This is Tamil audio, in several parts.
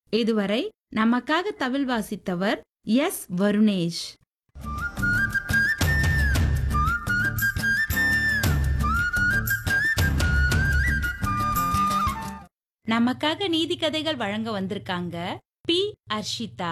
இதுவரை நமக்காக தவில் வாசித்தவர் எஸ் வருணேஷ் நமக்காக நீதி கதைகள் வழங்க வந்திருக்காங்க பி அர்ஷிதா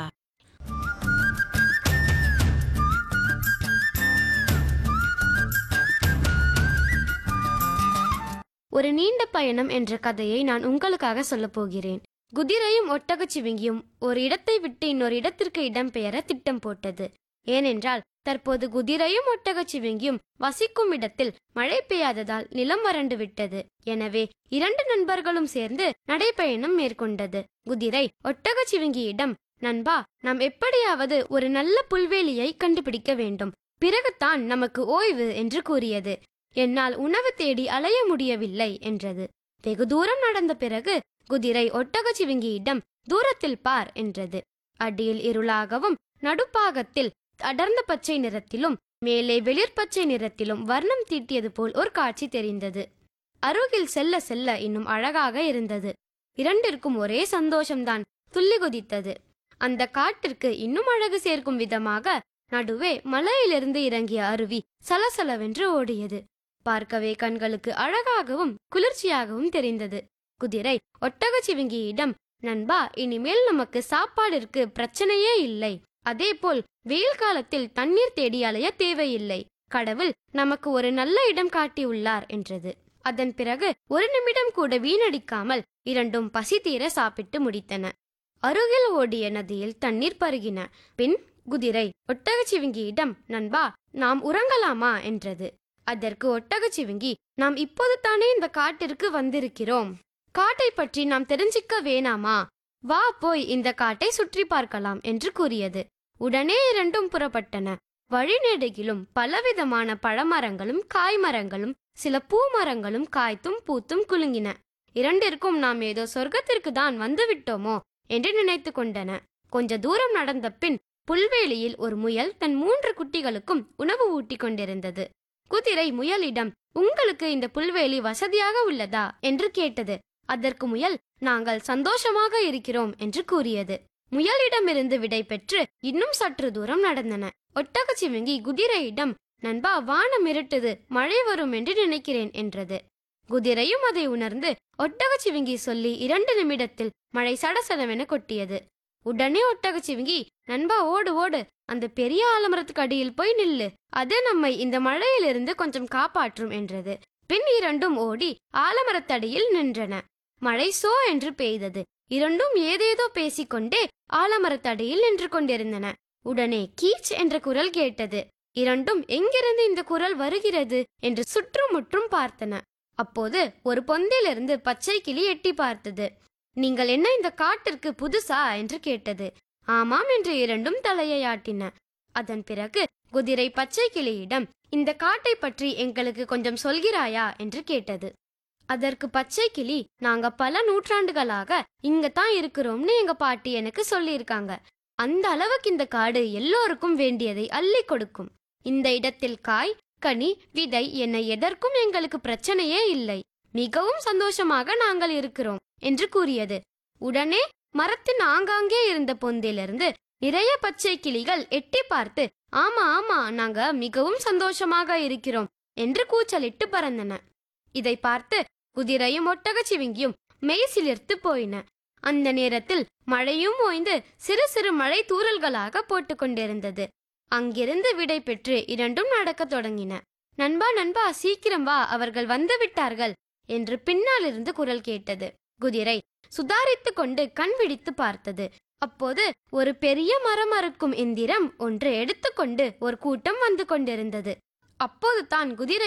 ஒரு நீண்ட பயணம் என்ற கதையை நான் உங்களுக்காக சொல்லப் போகிறேன் குதிரையும் ஒட்டகச்சிவிங்கியும் ஒரு இடத்தை விட்டு இன்னொரு இடத்திற்கு இடம்பெயர திட்டம் போட்டது ஏனென்றால் தற்போது குதிரையும் ஒட்டகச்சிவிங்கியும் வசிக்கும் இடத்தில் மழை பெய்யாததால் நிலம் வறண்டு விட்டது எனவே இரண்டு நண்பர்களும் சேர்ந்து நடைப்பயணம் மேற்கொண்டது குதிரை ஒட்டகச்சிவிங்கியிடம் நண்பா நாம் எப்படியாவது ஒரு நல்ல புல்வெளியை கண்டுபிடிக்க வேண்டும் பிறகுதான் நமக்கு ஓய்வு என்று கூறியது என்னால் உணவு தேடி அலைய முடியவில்லை என்றது வெகு தூரம் நடந்த பிறகு குதிரை ஒட்டகச்சிவிங்கியிடம் தூரத்தில் பார் என்றது அடியில் இருளாகவும் நடுப்பாகத்தில் அடர்ந்த பச்சை நிறத்திலும் மேலே வெளிர் பச்சை நிறத்திலும் வர்ணம் தீட்டியது போல் ஒரு காட்சி தெரிந்தது அருகில் செல்ல செல்ல இன்னும் அழகாக இருந்தது இரண்டிற்கும் ஒரே சந்தோஷம்தான் துள்ளி குதித்தது அந்த காட்டிற்கு இன்னும் அழகு சேர்க்கும் விதமாக நடுவே மலையிலிருந்து இறங்கிய அருவி சலசலவென்று ஓடியது பார்க்கவே கண்களுக்கு அழகாகவும் குளிர்ச்சியாகவும் தெரிந்தது குதிரை ஒட்டகச்சிவிங்கியிடம் நண்பா இனிமேல் நமக்கு சாப்பாடிற்கு பிரச்சனையே இல்லை அதேபோல் வெயில் காலத்தில் தண்ணீர் தேடி அலைய தேவையில்லை கடவுள் நமக்கு ஒரு நல்ல இடம் காட்டியுள்ளார் என்றது அதன் பிறகு ஒரு நிமிடம் கூட வீணடிக்காமல் இரண்டும் பசி தீர சாப்பிட்டு முடித்தன அருகில் ஓடிய நதியில் தண்ணீர் பருகின பின் குதிரை ஒட்டகச்சிவிங்கியிடம் நண்பா நாம் உறங்கலாமா என்றது அதற்கு ஒட்டகச்சிவிங்கி நாம் இப்போது தானே இந்த காட்டிற்கு வந்திருக்கிறோம் காட்டை பற்றி நாம் தெரிஞ்சிக்க வேணாமா வா போய் இந்த காட்டை சுற்றி பார்க்கலாம் என்று கூறியது உடனே இரண்டும் புறப்பட்டன வழிநெடுகிலும் பலவிதமான பழமரங்களும் காய்மரங்களும் சில பூமரங்களும் காய்த்தும் பூத்தும் குலுங்கின இரண்டிற்கும் நாம் ஏதோ சொர்க்கத்திற்கு தான் வந்து விட்டோமோ என்று நினைத்து கொண்டன கொஞ்ச தூரம் நடந்த பின் புல்வெளியில் ஒரு முயல் தன் மூன்று குட்டிகளுக்கும் உணவு ஊட்டிக் கொண்டிருந்தது குதிரை முயலிடம் உங்களுக்கு இந்த புல்வெளி வசதியாக உள்ளதா என்று கேட்டது அதற்கு முயல் நாங்கள் சந்தோஷமாக இருக்கிறோம் என்று கூறியது முயலிடமிருந்து விடை பெற்று இன்னும் சற்று தூரம் நடந்தன ஒட்டகச்சிவிங்கி குதிரையிடம் நண்பா வானம் இருட்டுது மழை வரும் என்று நினைக்கிறேன் என்றது குதிரையும் அதை உணர்ந்து ஒட்டகச்சிவிங்கி சொல்லி இரண்டு நிமிடத்தில் மழை சடசடவென கொட்டியது உடனே ஒட்டகச்சிவிங்கி நண்பா ஓடு ஓடு அந்த பெரிய ஆலமரத்துக்கு அடியில் போய் நில்லு அது நம்மை இந்த மழையிலிருந்து கொஞ்சம் காப்பாற்றும் என்றது பின் இரண்டும் ஓடி ஆலமரத்தடியில் நின்றன மழை சோ என்று பெய்தது இரண்டும் ஏதேதோ பேசிக்கொண்டே ஆலமரத்தடியில் நின்று கொண்டிருந்தன உடனே கீச் என்ற குரல் கேட்டது இரண்டும் எங்கிருந்து இந்த குரல் வருகிறது என்று சுற்றுமுற்றும் பார்த்தன அப்போது ஒரு பொந்திலிருந்து பச்சை கிளி எட்டி பார்த்தது நீங்கள் என்ன இந்த காட்டிற்கு புதுசா என்று கேட்டது ஆமாம் என்று இரண்டும் தலையை ஆட்டின அதன் பிறகு குதிரை பச்சை கிளியிடம் இந்த காட்டை பற்றி எங்களுக்கு கொஞ்சம் சொல்கிறாயா என்று கேட்டது அதற்கு பச்சை கிளி நாங்க பல நூற்றாண்டுகளாக இங்க தான் இருக்கிறோம்னு எங்க பாட்டி எனக்கு சொல்லியிருக்காங்க அந்த அளவுக்கு இந்த காடு எல்லோருக்கும் வேண்டியதை அள்ளி கொடுக்கும் இந்த இடத்தில் காய் கனி விதை என எதற்கும் எங்களுக்கு பிரச்சனையே இல்லை மிகவும் சந்தோஷமாக நாங்கள் இருக்கிறோம் என்று கூறியது உடனே மரத்தின் ஆங்காங்கே இருந்த பொந்திலிருந்து நிறைய பச்சை கிளிகள் எட்டி பார்த்து ஆமா ஆமா நாங்க மிகவும் சந்தோஷமாக இருக்கிறோம் என்று கூச்சலிட்டு பறந்தன இதை பார்த்து குதிரையும் ஒட்டகச்சிவிங்கியும் மெய் சிலிர்த்து போயின அந்த நேரத்தில் மழையும் ஓய்ந்து சிறு சிறு மழை தூறல்களாக போட்டுக்கொண்டிருந்தது அங்கிருந்து விடை பெற்று இரண்டும் நடக்கத் தொடங்கின நண்பா நண்பா சீக்கிரம் வா அவர்கள் வந்து விட்டார்கள் என்று பின்னாலிருந்து குரல் கேட்டது குதிரை சுதாரித்துக் கொண்டு கண் விழித்து பார்த்தது அப்போது ஒரு பெரிய மரம் அறுக்கும் எந்திரம் ஒன்று எடுத்துக்கொண்டு ஒரு கூட்டம் வந்து கொண்டிருந்தது அப்போது தான் குதிரை